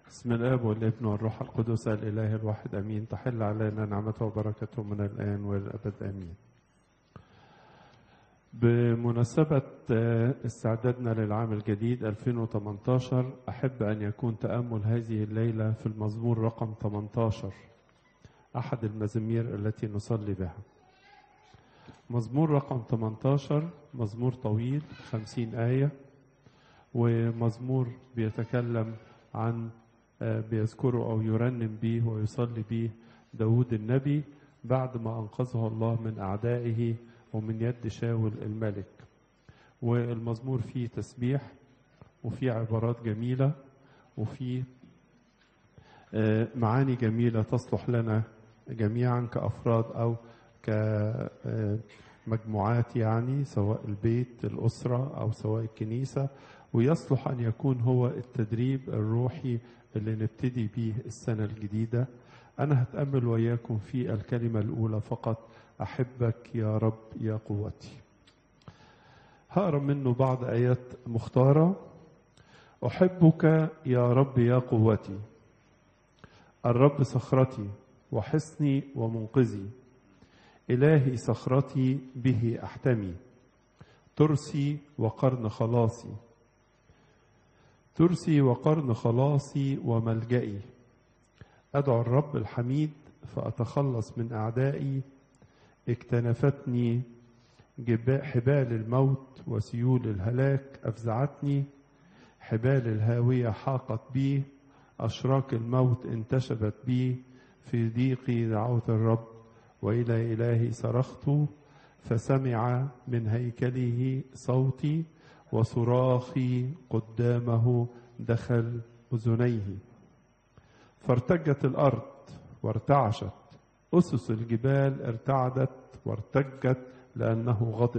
بسم الاب والابن والروح القدس الاله الواحد امين تحل علينا نعمته وبركته من الان والابد امين. بمناسبة استعدادنا للعام الجديد 2018 أحب أن يكون تأمل هذه الليلة في المزمور رقم 18 أحد المزامير التي نصلي بها مزمور رقم 18 مزمور طويل 50 آية ومزمور بيتكلم عن بيذكره أو يرنم به ويصلي به داود النبي بعد ما أنقذه الله من أعدائه ومن يد شاول الملك والمزمور فيه تسبيح وفيه عبارات جميلة وفيه معاني جميلة تصلح لنا جميعا كأفراد أو كمجموعات يعني سواء البيت الأسرة أو سواء الكنيسة ويصلح أن يكون هو التدريب الروحي اللي نبتدي به السنة الجديدة أنا هتأمل وياكم في الكلمة الأولى فقط أحبك يا رب يا قوتي هقرا منه بعض آيات مختارة أحبك يا رب يا قوتي الرب صخرتي وحصني ومنقذي إلهي صخرتي به أحتمي ترسي وقرن خلاصي ترسي وقرن خلاصي وملجئي أدعو الرب الحميد فأتخلص من أعدائي اكتنفتني حبال الموت وسيول الهلاك أفزعتني حبال الهاوية حاقت بي أشراك الموت انتشبت بي في ضيقي دعوت الرب وإلى إلهي صرخت فسمع من هيكله صوتي وصراخي قدامه دخل أذنيه فارتجت الأرض وارتعشت أسس الجبال ارتعدت وارتجت لأنه غضب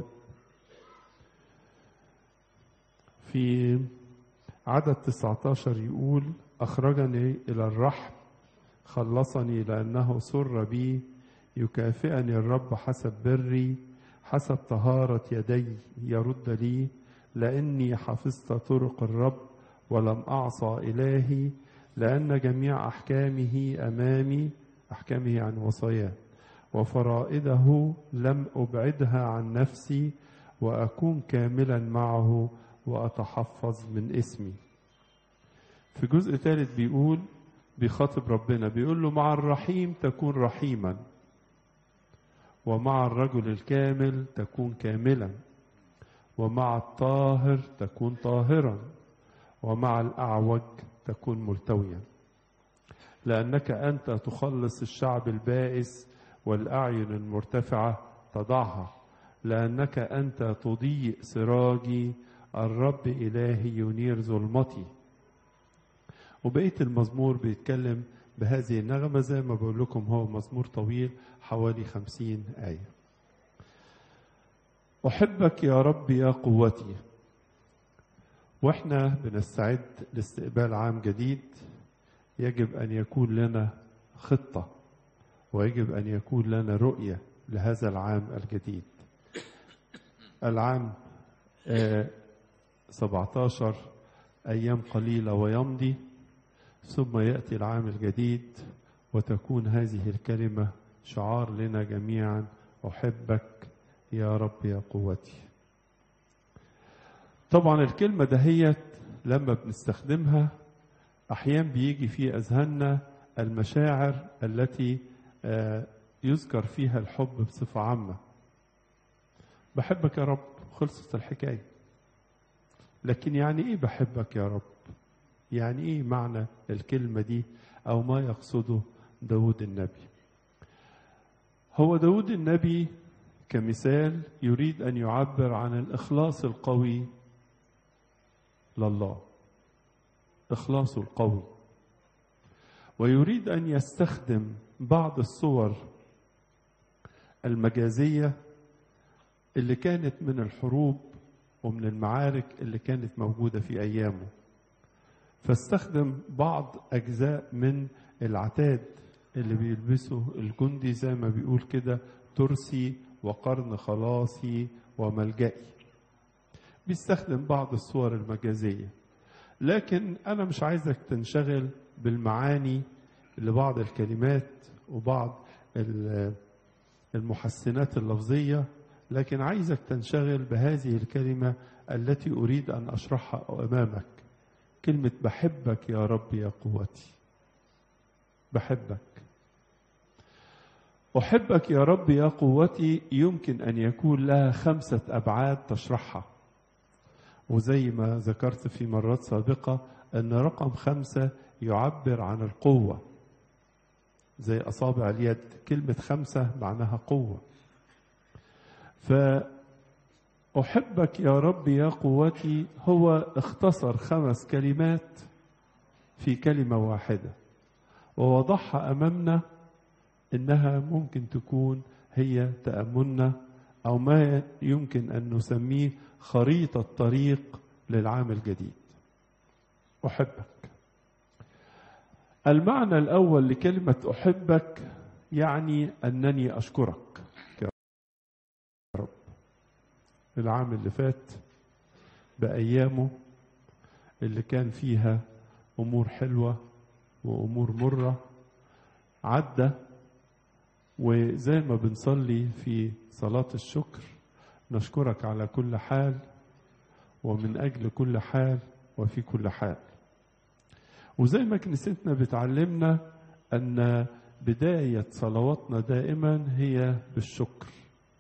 في عدد 19 يقول أخرجني إلى الرحم خلصني لأنه سر بي يكافئني الرب حسب بري حسب طهارة يدي يرد لي لأني حفظت طرق الرب ولم أعصى إلهي لأن جميع أحكامه أمامي أحكامه يعني وصاياه وفرائده لم أبعدها عن نفسي وأكون كاملا معه وأتحفظ من اسمي في جزء ثالث بيقول بيخاطب ربنا بيقول له مع الرحيم تكون رحيما ومع الرجل الكامل تكون كاملا ومع الطاهر تكون طاهرا ومع الأعوج تكون ملتويا لأنك أنت تخلص الشعب البائس والأعين المرتفعة تضعها لأنك أنت تضيء سراجي الرب إلهي ينير ظلمتي وبقية المزمور بيتكلم بهذه النغمة زي ما بقول لكم هو مزمور طويل حوالي خمسين آية أحبك يا رب يا قوتي واحنا بنستعد لاستقبال عام جديد يجب ان يكون لنا خطه ويجب ان يكون لنا رؤيه لهذا العام الجديد العام آه 17 ايام قليله ويمضي ثم ياتي العام الجديد وتكون هذه الكلمه شعار لنا جميعا احبك يا رب يا قوتي طبعا الكلمة دهيت لما بنستخدمها أحيانا بيجي في أذهاننا المشاعر التي يذكر فيها الحب بصفة عامة بحبك يا رب خلصت الحكاية لكن يعني إيه بحبك يا رب يعني إيه معنى الكلمة دي أو ما يقصده داود النبي هو داود النبي كمثال يريد أن يعبر عن الإخلاص القوي لله اخلاصه القوي ويريد ان يستخدم بعض الصور المجازيه اللي كانت من الحروب ومن المعارك اللي كانت موجوده في ايامه فاستخدم بعض اجزاء من العتاد اللي بيلبسه الجندي زي ما بيقول كده ترسي وقرن خلاصي وملجئي بيستخدم بعض الصور المجازية لكن أنا مش عايزك تنشغل بالمعاني لبعض الكلمات وبعض ال- المحسنات اللفظية لكن عايزك تنشغل بهذه الكلمة التي أريد أن أشرحها أمامك كلمة بحبك يا رب يا قوتي بحبك أحبك يا رب يا قوتي يمكن أن يكون لها خمسة أبعاد تشرحها وزي ما ذكرت في مرات سابقة أن رقم خمسة يعبر عن القوة زي أصابع اليد كلمة خمسة معناها قوة فأحبك يا رب يا قوتي هو اختصر خمس كلمات في كلمة واحدة ووضعها أمامنا إنها ممكن تكون هي تأملنا أو ما يمكن أن نسميه خريطة طريق للعام الجديد أحبك المعنى الأول لكلمة أحبك يعني أنني أشكرك يا رب العام اللي فات بأيامه اللي كان فيها أمور حلوة وأمور مرة عدى وزي ما بنصلي في صلاة الشكر نشكرك على كل حال ومن أجل كل حال وفي كل حال وزي ما كنيستنا بتعلمنا أن بداية صلواتنا دائما هي بالشكر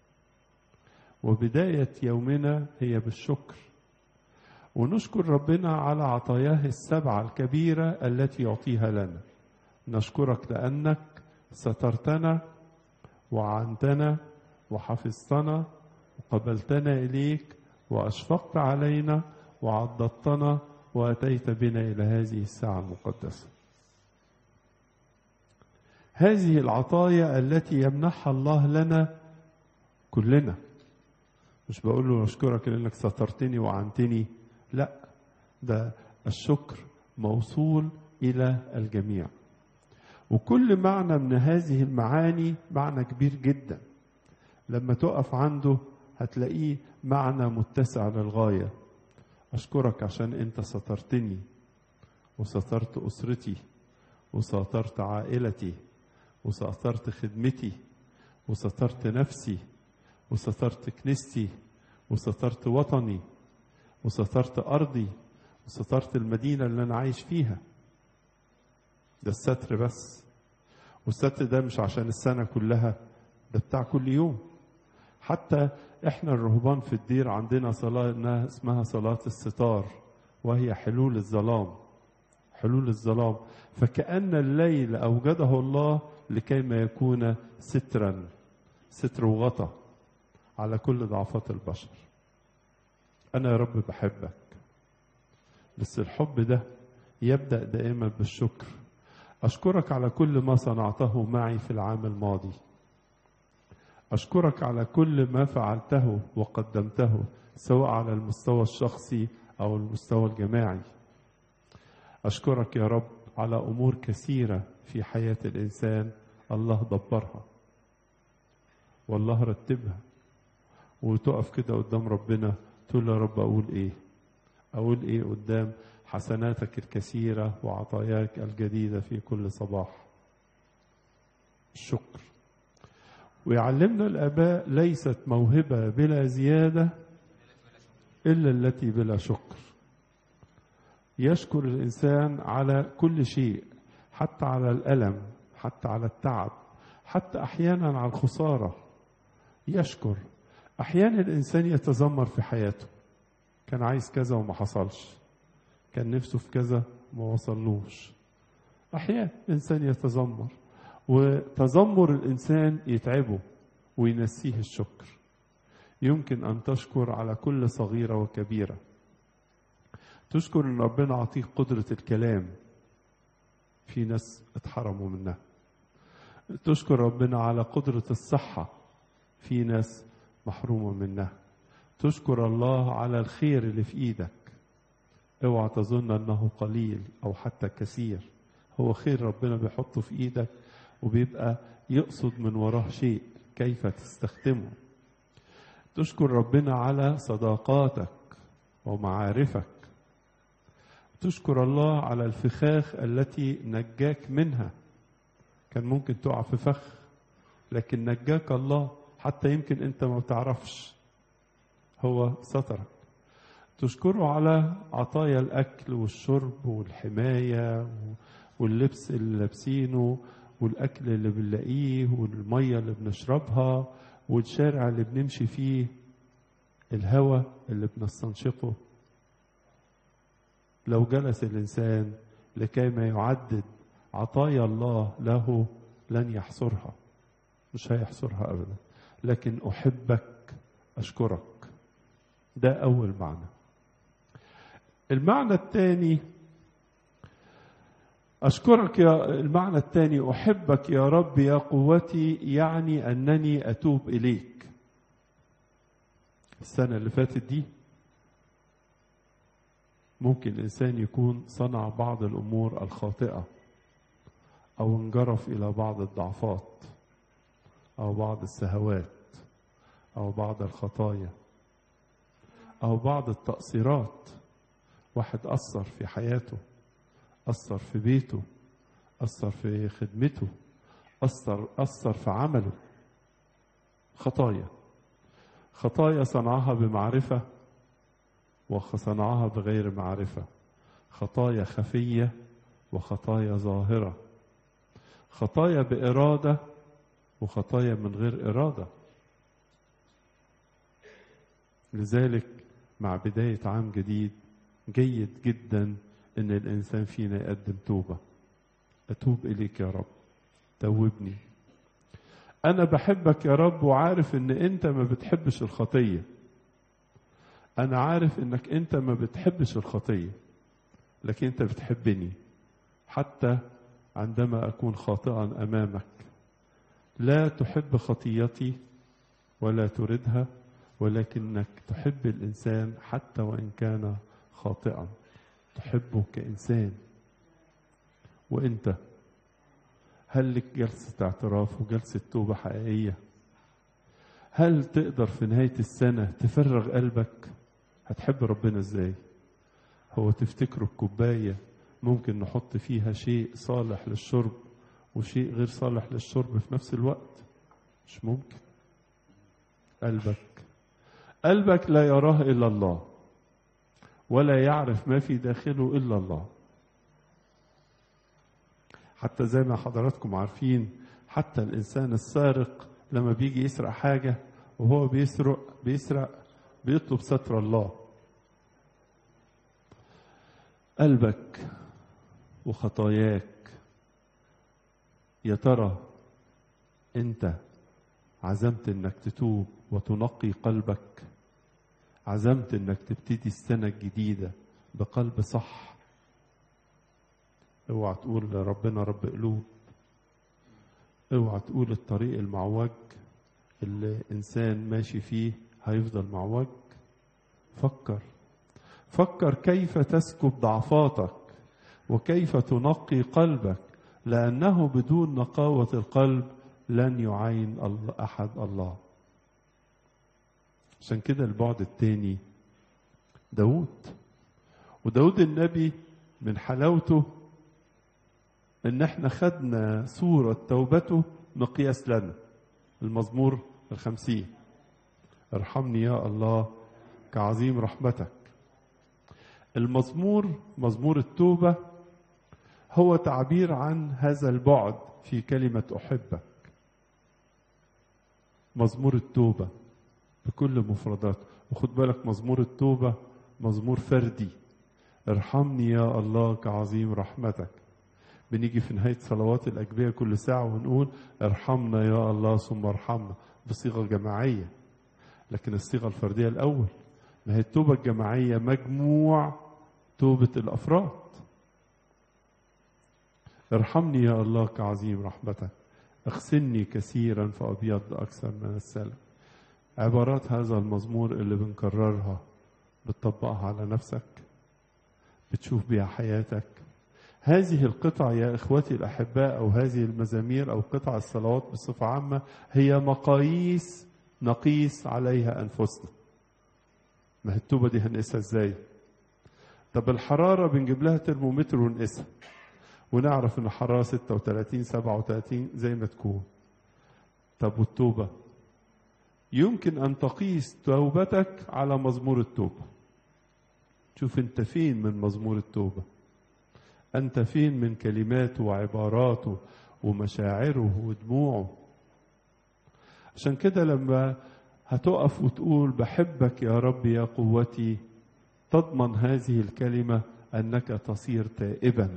وبداية يومنا هي بالشكر ونشكر ربنا على عطاياه السبعة الكبيرة التي يعطيها لنا نشكرك لأنك سترتنا وعنتنا وحفظتنا وقبلتنا إليك وأشفقت علينا وعضدتنا وأتيت بنا إلى هذه الساعة المقدسة هذه العطايا التي يمنحها الله لنا كلنا مش بقول له أشكرك لأنك سترتني وعنتني لا ده الشكر موصول إلى الجميع وكل معنى من هذه المعاني معنى كبير جدا لما تقف عنده هتلاقيه معنى متسع للغاية أشكرك عشان أنت سترتني وسترت أسرتي وسترت عائلتي وسترت خدمتي وسترت نفسي وسترت كنيستي وسترت وطني وسترت أرضي وسترت المدينة اللي أنا عايش فيها ده الستر بس والستر ده مش عشان السنة كلها ده بتاع كل يوم حتى احنا الرهبان في الدير عندنا صلاة انها اسمها صلاة الستار وهي حلول الظلام حلول الظلام فكأن الليل أوجده الله لكي ما يكون سترا ستر وغطى على كل ضعفات البشر أنا يا رب بحبك بس الحب ده يبدأ دائما بالشكر أشكرك على كل ما صنعته معي في العام الماضي أشكرك على كل ما فعلته وقدمته سواء على المستوى الشخصي أو المستوى الجماعي أشكرك يا رب على أمور كثيرة في حياة الإنسان الله دبرها والله رتبها وتقف كده قدام ربنا تقول يا رب أقول إيه أقول إيه قدام حسناتك الكثيرة وعطاياك الجديدة في كل صباح الشكر ويعلمنا الآباء ليست موهبة بلا زيادة إلا التي بلا شكر يشكر الإنسان على كل شيء حتى على الألم حتى على التعب حتى أحيانا على الخسارة يشكر أحيانا الإنسان يتذمر في حياته كان عايز كذا وما حصلش كان نفسه في كذا ما وصلوش أحيانا إنسان يتذمر وتذمر الإنسان يتعبه وينسيه الشكر يمكن أن تشكر على كل صغيرة وكبيرة تشكر أن ربنا عطيك قدرة الكلام في ناس اتحرموا منها تشكر ربنا على قدرة الصحة في ناس محرومة منها تشكر الله على الخير اللي في ايدك اوعى تظن انه قليل او حتى كثير هو خير ربنا بيحطه في ايدك وبيبقى يقصد من وراه شيء كيف تستخدمه تشكر ربنا على صداقاتك ومعارفك تشكر الله على الفخاخ التي نجاك منها كان ممكن تقع في فخ لكن نجاك الله حتى يمكن انت ما بتعرفش هو سترك تشكره على عطايا الاكل والشرب والحمايه واللبس اللي لابسينه والاكل اللي بنلاقيه والميه اللي بنشربها والشارع اللي بنمشي فيه الهواء اللي بنستنشقه لو جلس الانسان لكي ما يعدد عطايا الله له لن يحصرها مش هيحصرها ابدا لكن احبك اشكرك ده اول معنى المعنى الثاني أشكرك يا المعنى الثاني أحبك يا رب يا قوتي يعني أنني أتوب إليك السنة اللي فاتت دي ممكن الإنسان يكون صنع بعض الأمور الخاطئة أو انجرف إلى بعض الضعفات أو بعض السهوات أو بعض الخطايا أو بعض التقصيرات واحد أثر في حياته أثر في بيته أثر في خدمته أثر أثر في عمله خطايا خطايا صنعها بمعرفة وصنعها بغير معرفة خطايا خفية وخطايا ظاهرة خطايا بإرادة وخطايا من غير إرادة لذلك مع بداية عام جديد جيد جدا ان الانسان فينا يقدم توبه اتوب اليك يا رب توبني انا بحبك يا رب وعارف ان انت ما بتحبش الخطيه انا عارف انك انت ما بتحبش الخطيه لكن انت بتحبني حتى عندما اكون خاطئا امامك لا تحب خطيتي ولا تردها ولكنك تحب الانسان حتى وان كان خاطئا تحبه كإنسان وأنت هل لك جلسة اعتراف وجلسة توبة حقيقية هل تقدر في نهاية السنة تفرغ قلبك هتحب ربنا ازاي هو تفتكروا الكوباية ممكن نحط فيها شيء صالح للشرب وشيء غير صالح للشرب في نفس الوقت مش ممكن قلبك قلبك لا يراه إلا الله ولا يعرف ما في داخله الا الله حتى زي ما حضراتكم عارفين حتى الانسان السارق لما بيجي يسرق حاجه وهو بيسرق بيسرق بيطلب ستر الله قلبك وخطاياك يا ترى انت عزمت انك تتوب وتنقي قلبك عزمت انك تبتدي السنة الجديدة بقلب صح اوعى تقول لربنا رب قلوب اوعى تقول الطريق المعوج اللي انسان ماشي فيه هيفضل معوج فكر فكر كيف تسكب ضعفاتك وكيف تنقي قلبك لانه بدون نقاوه القلب لن يعين احد الله عشان كده البعد التاني داود وداود النبي من حلاوته ان احنا خدنا صورة توبته مقياس لنا المزمور الخمسين ارحمني يا الله كعظيم رحمتك المزمور مزمور التوبة هو تعبير عن هذا البعد في كلمة أحبك مزمور التوبة بكل مفرداته وخد بالك مزمور التوبة مزمور فردي ارحمني يا الله كعظيم رحمتك بنيجي في نهاية صلوات الأجبية كل ساعة ونقول ارحمنا يا الله ثم ارحمنا بصيغة جماعية لكن الصيغة الفردية الأول ما هي التوبة الجماعية مجموع توبة الأفراد ارحمني يا الله كعظيم رحمتك اغسلني كثيرا فأبيض أكثر من السلم عبارات هذا المزمور اللي بنكررها بتطبقها على نفسك بتشوف بيها حياتك هذه القطع يا اخوتي الاحباء او هذه المزامير او قطع الصلوات بصفه عامه هي مقاييس نقيس عليها انفسنا ما هي التوبه دي هنقيسها ازاي طب الحرارة بنجيب لها ترمومتر ونقيسها ونعرف ان الحرارة 36 37 زي ما تكون طب والتوبة يمكن ان تقيس توبتك على مزمور التوبة شوف انت فين من مزمور التوبة انت فين من كلماته وعباراته ومشاعره ودموعه عشان كده لما هتقف وتقول بحبك يا رب يا قوتي تضمن هذه الكلمة أنك تصير تائبا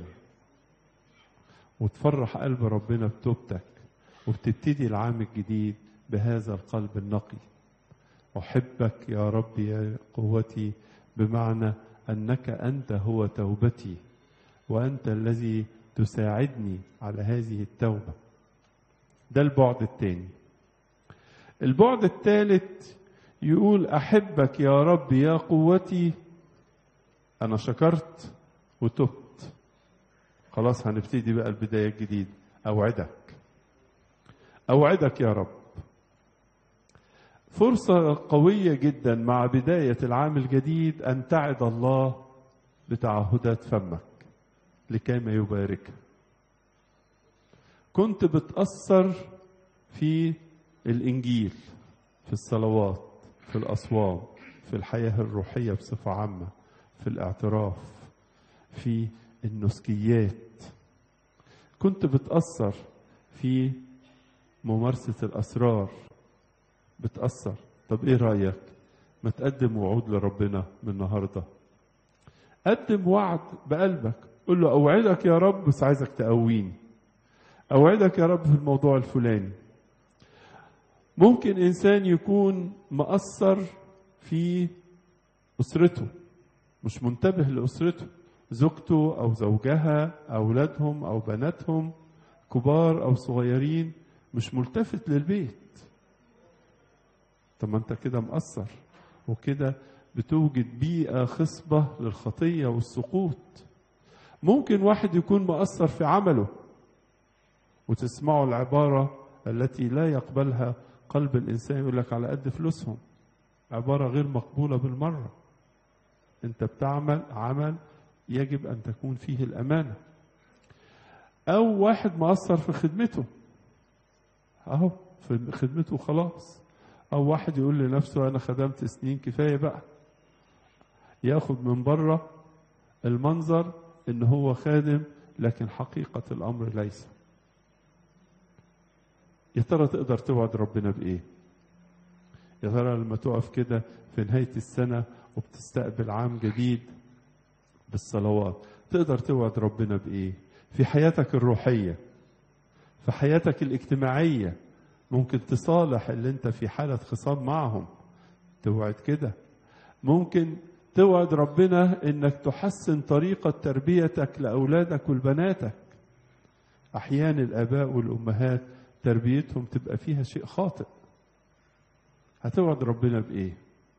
وتفرح قلب ربنا بتوبتك وبتبتدي العام الجديد بهذا القلب النقي أحبك يا رب يا قوتي بمعنى أنك أنت هو توبتي وأنت الذي تساعدني على هذه التوبة ده البعد الثاني البعد الثالث يقول أحبك يا رب يا قوتي أنا شكرت وتبت خلاص هنبتدي بقى البداية الجديدة أوعدك أوعدك يا رب فرصة قوية جدا مع بداية العام الجديد أن تعد الله بتعهدات فمك لكيما يباركها كنت بتأثر في الإنجيل في الصلوات في الأصوات في الحياة الروحية بصفة عامة في الاعتراف في النسكيات كنت بتأثر في ممارسة الأسرار بتأثر طب إيه رأيك ما تقدم وعود لربنا من النهاردة قدم وعد بقلبك قل له أوعدك يا رب بس عايزك تقويني أوعدك يا رب في الموضوع الفلاني ممكن إنسان يكون مأثر في أسرته مش منتبه لأسرته زوجته أو زوجها أولادهم أو بناتهم كبار أو صغيرين مش ملتفت للبيت طب ما أنت كده مقصر وكده بتوجد بيئة خصبة للخطية والسقوط ممكن واحد يكون مقصر في عمله وتسمعوا العبارة التي لا يقبلها قلب الإنسان يقول لك على قد فلوسهم عبارة غير مقبولة بالمرة أنت بتعمل عمل يجب أن تكون فيه الأمانة أو واحد مقصر في خدمته أهو في خدمته خلاص أو واحد يقول لنفسه أنا خدمت سنين كفاية بقى ياخد من بره المنظر إن هو خادم لكن حقيقة الأمر ليس يا ترى تقدر توعد ربنا بإيه؟ يا ترى لما تقف كده في نهاية السنة وبتستقبل عام جديد بالصلوات تقدر توعد ربنا بإيه؟ في حياتك الروحية في حياتك الاجتماعية ممكن تصالح اللي انت في حالة خصام معهم توعد كده ممكن توعد ربنا انك تحسن طريقة تربيتك لأولادك ولبناتك أحيانا الآباء والأمهات تربيتهم تبقى فيها شيء خاطئ هتوعد ربنا بإيه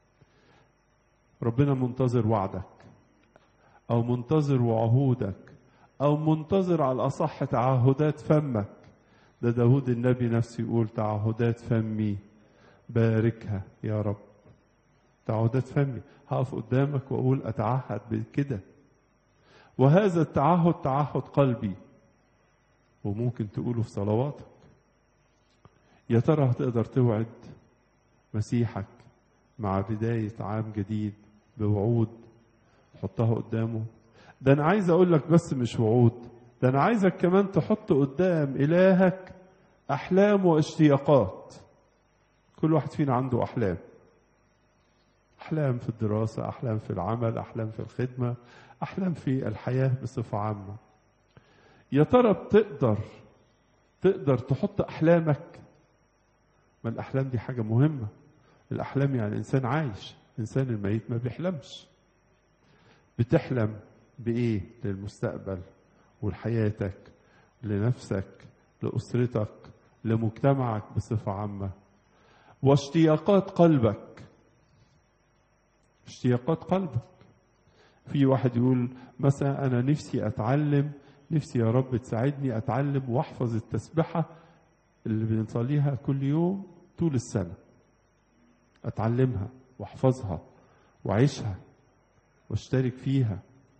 ربنا منتظر وعدك أو منتظر وعهودك أو منتظر على الأصح تعهدات فمك ده داود النبي نفسه يقول تعهدات فمي باركها يا رب تعهدات فمي هقف قدامك وأقول أتعهد بكده وهذا التعهد تعهد قلبي وممكن تقوله في صلواتك يا ترى هتقدر توعد مسيحك مع بداية عام جديد بوعود تحطها قدامه ده أنا عايز أقول لك بس مش وعود ده أنا عايزك كمان تحط قدام إلهك أحلام واشتياقات كل واحد فينا عنده أحلام أحلام في الدراسة أحلام في العمل أحلام في الخدمة أحلام في الحياة بصفة عامة يا ترى بتقدر تقدر تحط أحلامك ما الأحلام دي حاجة مهمة الأحلام يعني إنسان عايش إنسان الميت ما بيحلمش بتحلم بإيه للمستقبل ولحياتك لنفسك لأسرتك لمجتمعك بصفة عامة واشتياقات قلبك اشتياقات قلبك في واحد يقول مثلا أنا نفسي أتعلم نفسي يا رب تساعدني أتعلم وأحفظ التسبحة اللي بنصليها كل يوم طول السنة أتعلمها وأحفظها وأعيشها واشترك فيها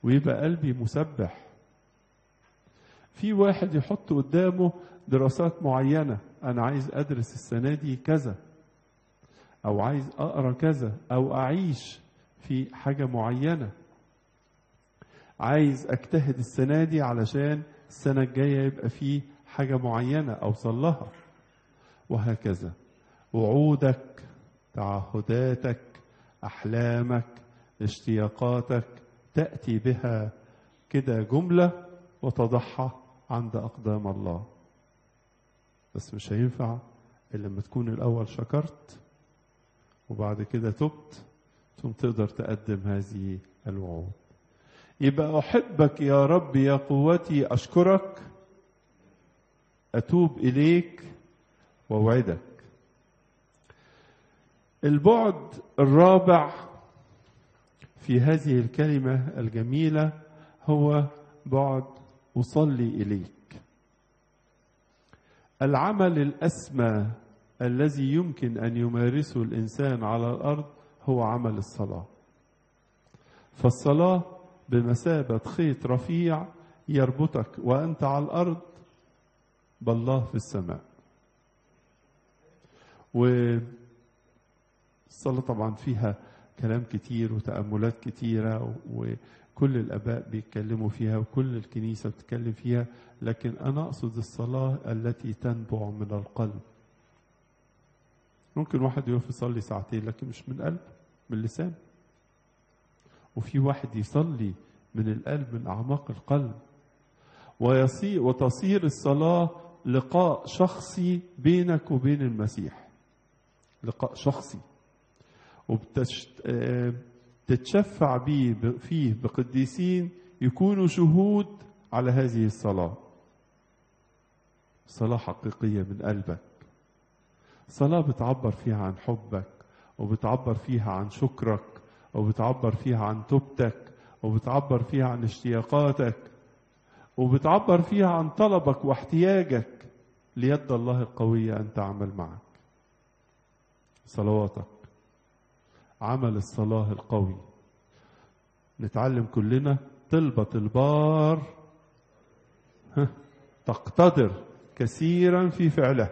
ويبقى قلبي مسبح في واحد يحط قدامه دراسات معينة أنا عايز أدرس السنة دي كذا أو عايز أقرأ كذا أو أعيش في حاجة معينة عايز أجتهد السنة دي علشان السنة الجاية يبقى فيه حاجة معينة أوصل لها وهكذا وعودك تعهداتك أحلامك اشتياقاتك تأتي بها كده جملة وتضعها عند أقدام الله بس مش هينفع إلا لما تكون الأول شكرت وبعد كده تبت ثم تقدر تقدم هذه الوعود يبقى أحبك يا رب يا قوتي أشكرك أتوب إليك وأوعدك البعد الرابع في هذه الكلمة الجميلة هو بعد أصلي إليك العمل الأسمى الذي يمكن أن يمارسه الإنسان على الأرض هو عمل الصلاة فالصلاة بمثابة خيط رفيع يربطك وأنت على الأرض بالله في السماء والصلاة طبعا فيها كلام كتير وتأملات كتيرة وكل الآباء بيتكلموا فيها وكل الكنيسة بتتكلم فيها لكن أنا أقصد الصلاة التي تنبع من القلب ممكن واحد يقف يصلي ساعتين لكن مش من قلب من اللسان وفي واحد يصلي من القلب من أعماق القلب ويصير وتصير الصلاة لقاء شخصي بينك وبين المسيح لقاء شخصي وبتتشفع بيه فيه بقديسين يكونوا شهود على هذه الصلاة صلاة حقيقية من قلبك صلاة بتعبر فيها عن حبك وبتعبر فيها عن شكرك وبتعبر فيها عن توبتك وبتعبر فيها عن اشتياقاتك وبتعبر فيها عن طلبك واحتياجك ليد الله القوية أن تعمل معك صلواتك عمل الصلاة القوي نتعلم كلنا طلبة البار تقتدر كثيرا في فعله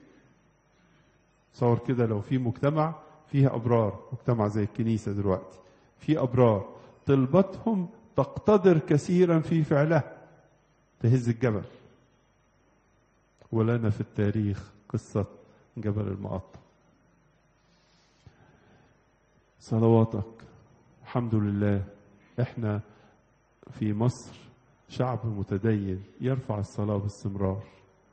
تصور كده لو في مجتمع فيها أبرار مجتمع زي الكنيسة دلوقتي في أبرار طلبتهم تقتدر كثيرا في فعله تهز الجبل ولنا في التاريخ قصة جبل المقطم صلواتك الحمد لله احنا في مصر شعب متدين يرفع الصلاة باستمرار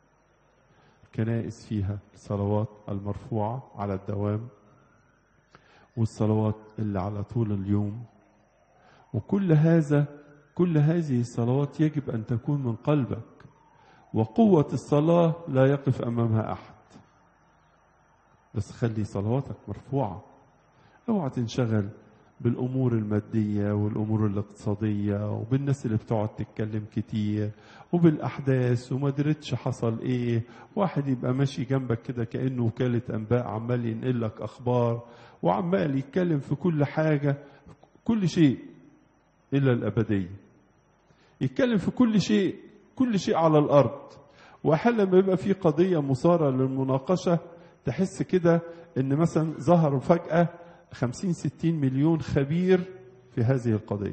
كنائس فيها الصلوات المرفوعة على الدوام والصلوات اللي على طول اليوم وكل هذا كل هذه الصلوات يجب أن تكون من قلبك وقوة الصلاة لا يقف أمامها أحد بس خلي صلواتك مرفوعة اوعى تنشغل بالامور الماديه والامور الاقتصاديه وبالناس اللي بتقعد تتكلم كتير وبالاحداث وما درتش حصل ايه واحد يبقى ماشي جنبك كده كانه وكاله انباء عمال ينقل لك اخبار وعمال يتكلم في كل حاجه كل شيء الا الابديه يتكلم في كل شيء كل شيء على الارض واحيانا لما يبقى في قضيه مثاره للمناقشه تحس كده ان مثلا ظهروا فجاه خمسين ستين مليون خبير في هذه القضية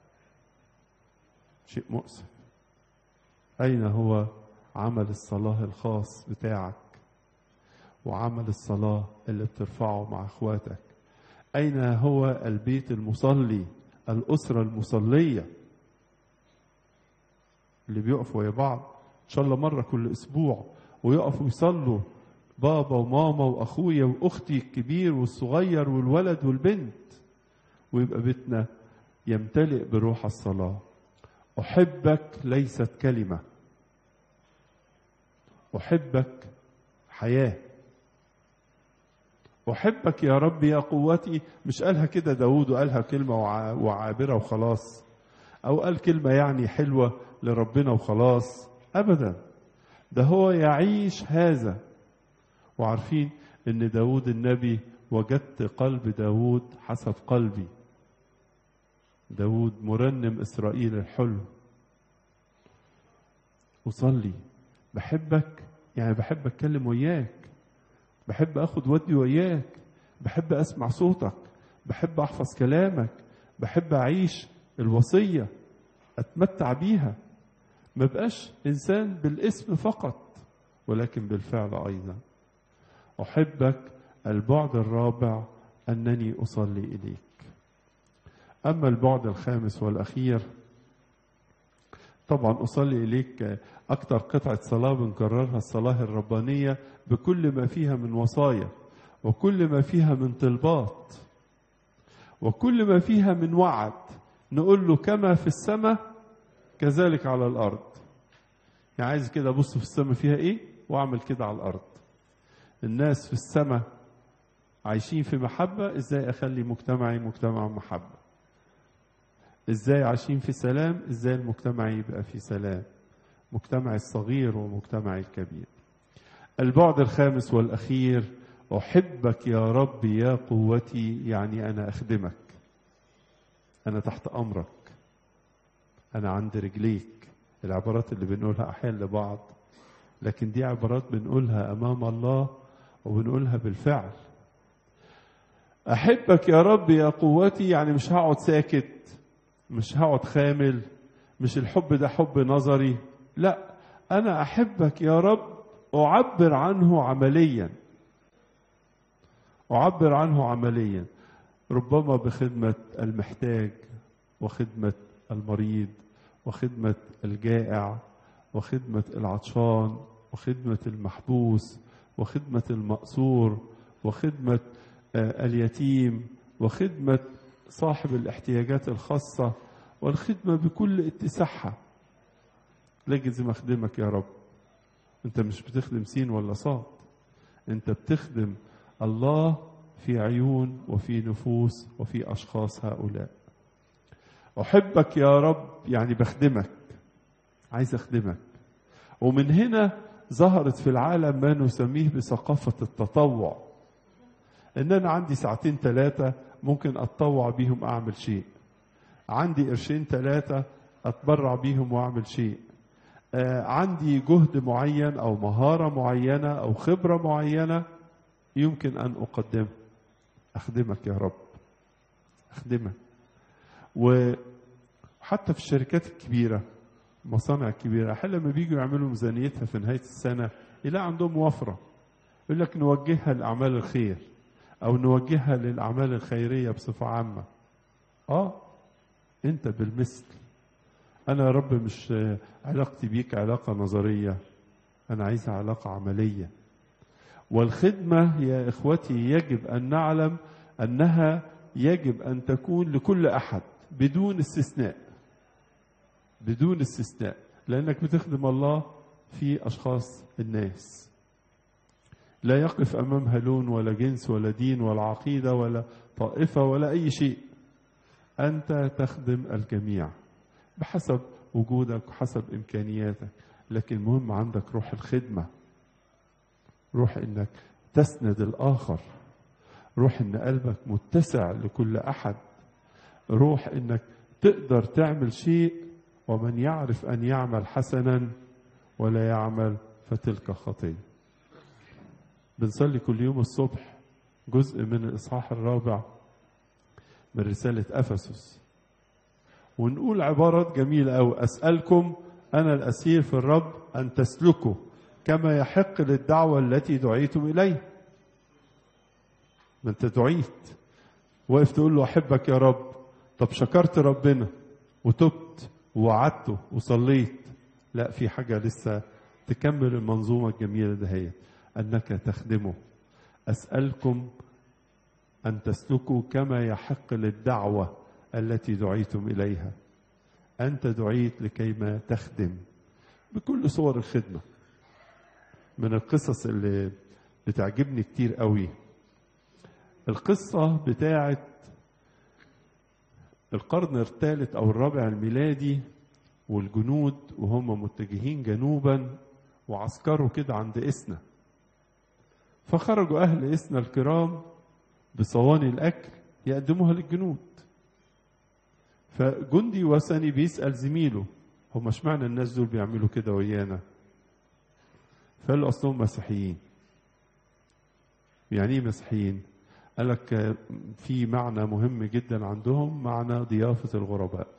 شيء مؤسف أين هو عمل الصلاة الخاص بتاعك وعمل الصلاة اللي بترفعه مع اخواتك أين هو البيت المصلي الأسرة المصلية اللي بيقفوا يا بعض إن شاء الله مرة كل أسبوع ويقفوا يصلوا بابا وماما واخويا واختي الكبير والصغير والولد والبنت ويبقى بيتنا يمتلئ بروح الصلاه احبك ليست كلمه احبك حياه احبك يا رب يا قوتي مش قالها كده داود وقالها كلمه وعابره وخلاص او قال كلمه يعني حلوه لربنا وخلاص ابدا ده هو يعيش هذا وعارفين ان داود النبي وجدت قلب داود حسب قلبي داود مرنم إسرائيل الحلو أصلي بحبك يعني بحب أتكلم وياك بحب أخد ودي وياك بحب أسمع صوتك بحب أحفظ كلامك بحب أعيش الوصية أتمتع بيها ما بقاش إنسان بالاسم فقط ولكن بالفعل أيضا أحبك البعد الرابع أنني أصلي إليك أما البعد الخامس والأخير طبعا أصلي إليك أكثر قطعة صلاة بنكررها الصلاة الربانية بكل ما فيها من وصايا وكل ما فيها من طلبات وكل ما فيها من وعد نقول له كما في السماء كذلك على الأرض يعني عايز كده أبص في السماء فيها إيه وأعمل كده على الأرض الناس في السماء عايشين في محبة إزاي أخلي مجتمعي مجتمع محبة إزاي عايشين في سلام إزاي المجتمع يبقى في سلام مجتمعي الصغير ومجتمعي الكبير البعد الخامس والأخير أحبك يا رب يا قوتي يعني أنا أخدمك أنا تحت أمرك أنا عند رجليك العبارات اللي بنقولها أحيانا لبعض لكن دي عبارات بنقولها أمام الله وبنقولها بالفعل أحبك يا رب يا قوتي يعني مش هقعد ساكت مش هقعد خامل مش الحب ده حب نظري لا أنا أحبك يا رب أعبر عنه عمليا أعبر عنه عمليا ربما بخدمة المحتاج وخدمة المريض وخدمة الجائع وخدمة العطشان وخدمة المحبوس وخدمة المأسور وخدمة اليتيم وخدمة صاحب الاحتياجات الخاصة والخدمة بكل اتساعها لازم أخدمك يا رب أنت مش بتخدم سين ولا صاد أنت بتخدم الله في عيون وفي نفوس وفي أشخاص هؤلاء أحبك يا رب يعني بخدمك عايز أخدمك ومن هنا ظهرت في العالم ما نسميه بثقافة التطوع إن أنا عندي ساعتين ثلاثة ممكن أتطوع بيهم أعمل شيء عندي قرشين ثلاثة أتبرع بيهم وأعمل شيء آه عندي جهد معين أو مهارة معينة أو خبرة معينة يمكن أن أقدمها أخدمك يا رب أخدمك وحتى في الشركات الكبيرة المصانع الكبيرة أحيانا لما بيجوا يعملوا ميزانيتها في نهاية السنة يلاقي عندهم وفرة يقول لك نوجهها لأعمال الخير أو نوجهها للأعمال الخيرية بصفة عامة آه أنت بالمثل أنا يا رب مش علاقتي بيك علاقة نظرية أنا عايزها علاقة عملية والخدمة يا إخوتي يجب أن نعلم أنها يجب أن تكون لكل أحد بدون استثناء بدون استثناء لأنك بتخدم الله في أشخاص الناس لا يقف أمامها لون ولا جنس ولا دين ولا عقيدة ولا طائفة ولا أي شيء أنت تخدم الجميع بحسب وجودك وحسب إمكانياتك لكن المهم عندك روح الخدمة روح إنك تسند الآخر روح إن قلبك متسع لكل أحد روح إنك تقدر تعمل شيء ومن يعرف أن يعمل حسنا ولا يعمل فتلك خطيه بنصلي كل يوم الصبح جزء من الإصحاح الرابع من رسالة أفسس ونقول عبارات جميلة أو أسألكم أنا الأسير في الرب أن تسلكوا كما يحق للدعوة التي دعيتم إليها ما أنت دعيت واقف تقول له أحبك يا رب طب شكرت ربنا وتبت ووعدته وصليت لا في حاجة لسه تكمل المنظومة الجميلة دهيت أنك تخدمه أسألكم أن تسلكوا كما يحق للدعوة التي دعيتم إليها أنت دعيت لكيما تخدم بكل صور الخدمة من القصص اللي بتعجبني كتير قوي القصة بتاعت القرن الثالث أو الرابع الميلادي والجنود وهم متجهين جنوبا وعسكروا كده عند إسنا فخرجوا أهل إسنا الكرام بصواني الأكل يقدموها للجنود فجندي وثني بيسأل زميله هم اشمعنى الناس دول بيعملوا كده ويانا فقال له اصلهم مسيحيين يعني ايه مسيحيين قال لك في معنى مهم جدا عندهم معنى ضيافة الغرباء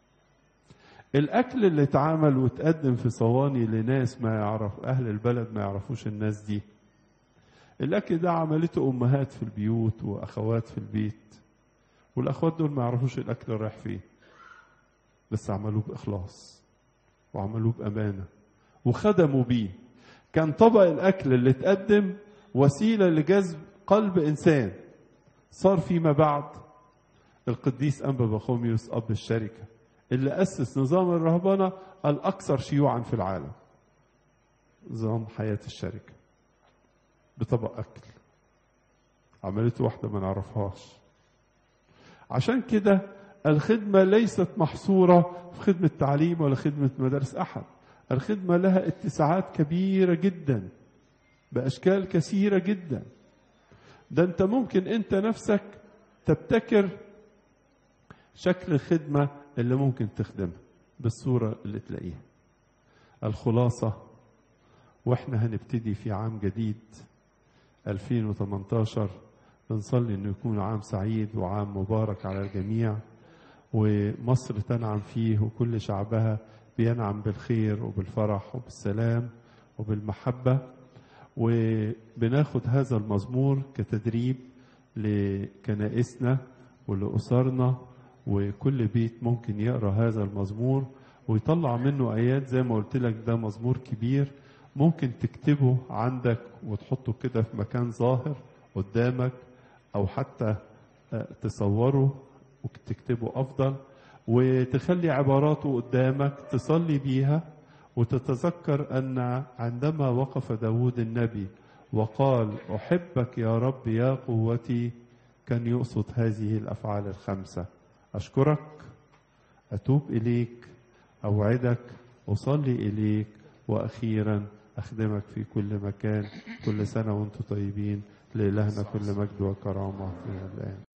الأكل اللي اتعمل واتقدم في صواني لناس ما يعرف أهل البلد ما يعرفوش الناس دي الأكل ده عملته أمهات في البيوت وأخوات في البيت والأخوات دول ما يعرفوش الأكل رايح فين بس عملوه بإخلاص وعملوه بأمانة وخدموا بيه كان طبق الأكل اللي اتقدم وسيلة لجذب قلب إنسان صار فيما بعد القديس أنبا بخوميوس أب الشركة اللي أسس نظام الرهبنة الأكثر شيوعا في العالم نظام حياة الشركة بطبق أكل عملته واحدة ما نعرفهاش عشان كده الخدمة ليست محصورة في خدمة تعليم ولا خدمة مدارس أحد الخدمة لها اتساعات كبيرة جدا بأشكال كثيرة جدا ده أنت ممكن أنت نفسك تبتكر شكل الخدمة اللي ممكن تخدمها بالصورة اللي تلاقيها الخلاصة واحنا هنبتدي في عام جديد 2018 بنصلي انه يكون عام سعيد وعام مبارك على الجميع ومصر تنعم فيه وكل شعبها بينعم بالخير وبالفرح وبالسلام وبالمحبة وبناخد هذا المزمور كتدريب لكنائسنا ولأسرنا وكل بيت ممكن يقرا هذا المزمور ويطلع منه ايات زي ما قلت لك ده مزمور كبير ممكن تكتبه عندك وتحطه كده في مكان ظاهر قدامك او حتى تصوره وتكتبه افضل وتخلي عباراته قدامك تصلي بيها وتتذكر ان عندما وقف داود النبي وقال احبك يا رب يا قوتي كان يقصد هذه الافعال الخمسه أشكرك أتوب إليك أوعدك أصلي إليك وأخيرا أخدمك في كل مكان كل سنة وأنتم طيبين لإلهنا كل مجد وكرامة في الآن